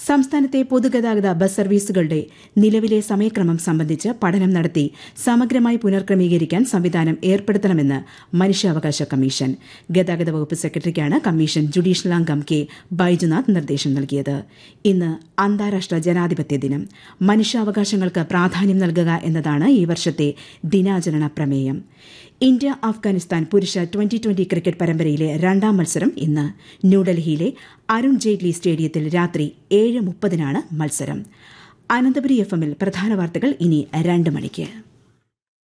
സംസ്ഥാനത്തെ പൊതുഗതാഗത ബസ് സർവീസുകളുടെ നിലവിലെ സമയക്രമം സംബന്ധിച്ച് പഠനം നടത്തി സമഗ്രമായി പുനർക്രമീകരിക്കാൻ സംവിധാനം ഏർപ്പെടുത്തണമെന്ന് മനുഷ്യാവകാശ കമ്മീഷൻ ഗതാഗത വകുപ്പ് സെക്രട്ടറിക്കാണ് കമ്മീഷൻ ജുഡീഷ്യൽ അംഗം കെ ബൈജുനാഥ് നിർദ്ദേശം നൽകിയത് ഇന്ന് അന്താരാഷ്ട്ര ജനാധിപത്യ ദിനം മനുഷ്യാവകാശങ്ങൾക്ക് പ്രാധാന്യം നൽകുക എന്നതാണ് ഈ വർഷത്തെ ദിനാചരണ പ്രമേയം ഇന്ത്യ അഫ്ഗാനിസ്ഥാൻ പുരുഷ ട്വന്റി ട്വന്റി ക്രിക്കറ്റ് പരമ്പരയിലെ രണ്ടാം മത്സരം ഇന്ന് ന്യൂഡൽഹിയിലെ അരുൺ ജെയ്റ്റ്ലി സ്റ്റേഡിയത്തിൽ രാത്രി ഏഴ് മുപ്പതിനാണ് മത്സരം അനന്തപുരി എഫ് എമ്മിൽ പ്രധാന വാർത്തകൾ ഇനി രണ്ട് മണിക്ക്